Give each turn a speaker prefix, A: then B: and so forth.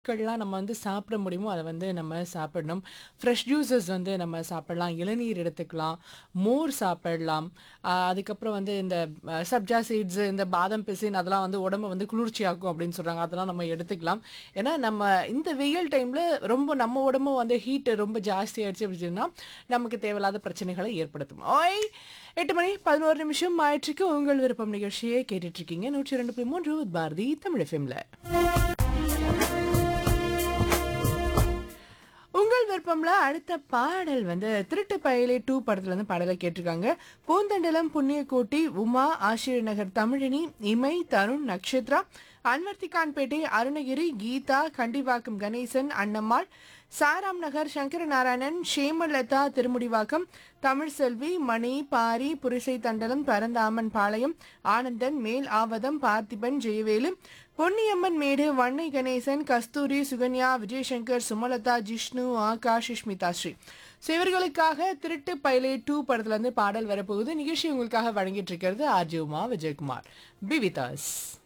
A: பொருட்கள்லாம் நம்ம வந்து சாப்பிட முடியுமோ அதை வந்து நம்ம சாப்பிடணும் ஃப்ரெஷ் ஜூஸஸ் வந்து நம்ம சாப்பிடலாம் இளநீர் எடுத்துக்கலாம் மோர் சாப்பிடலாம் ஆஹ் அதுக்கப்புறம் வந்து இந்த அஹ், சப்ஜா சீட்ஸ் இந்த பாதம் பிசின் அதெல்லாம் வந்து உடம்ப வந்து குளிர்ச்சியாக்கும் அப்படின்னு சொல்றாங்க அதெல்லாம் நம்ம எடுத்துக்கலாம் ஏன்னா நம்ம இந்த வெயில் டைம்ல ரொம்ப நம்ம உடம்பு வந்து ஹீட் ரொம்ப ஜாஸ்தி ஆயிடுச்சு அப்படின்னா நமக்கு தேவையில்லாத பிரச்சனைகளை ஏற்படுத்தும் ஓய் எட்டு மணி பதினோரு நிமிஷம் ஆயிற்றுக்கு உங்கள் விருப்பம் நிகழ்ச்சியை கேட்டுட்டு இருக்கீங்க நூற்றி ரெண்டு புள்ளி மூன்று பாரதி தமிழ் எஃப்எம்ல உங்கள் விருப்பம்ல அடுத்த பாடல் வந்து திருட்டு பயலே டூ படத்துல இருந்து பாடலை கேட்டிருக்காங்க பூந்தண்டலம் புண்ணியக்கோட்டி உமா ஆசிரியர் நகர் தமிழினி இமை தருண் நக்ஷத்ரா அன்வர்த்திகான்பேட்டை அருணகிரி கீதா கண்டிவாக்கம் கணேசன் அன்னம்மாள் சாராம் நகர் சங்கர நாராயணன் ஷேமலதா திருமுடிவாக்கம் தமிழ்செல்வி மணி பாரி புரிசை தண்டலம் பரந்தாமன் பாளையம் ஆனந்தன் மேல் ஆவதம் பார்த்திபன் ஜெயவேலு பொன்னியம்மன் மேடு வன்னை கணேசன் கஸ்தூரி சுகன்யா விஜயசங்கர் சுமலதா ஜிஷ்ணு ஆகாஷ் ஸ்மிதா ஸ்ரீ ஸோ இவர்களுக்காக திருட்டு பைலே டூ படத்துல இருந்து பாடல் வரப்போகுது நிகழ்ச்சி உங்களுக்காக வழங்கிட்டு இருக்கிறது RJ Uma Vijayakumar be with us.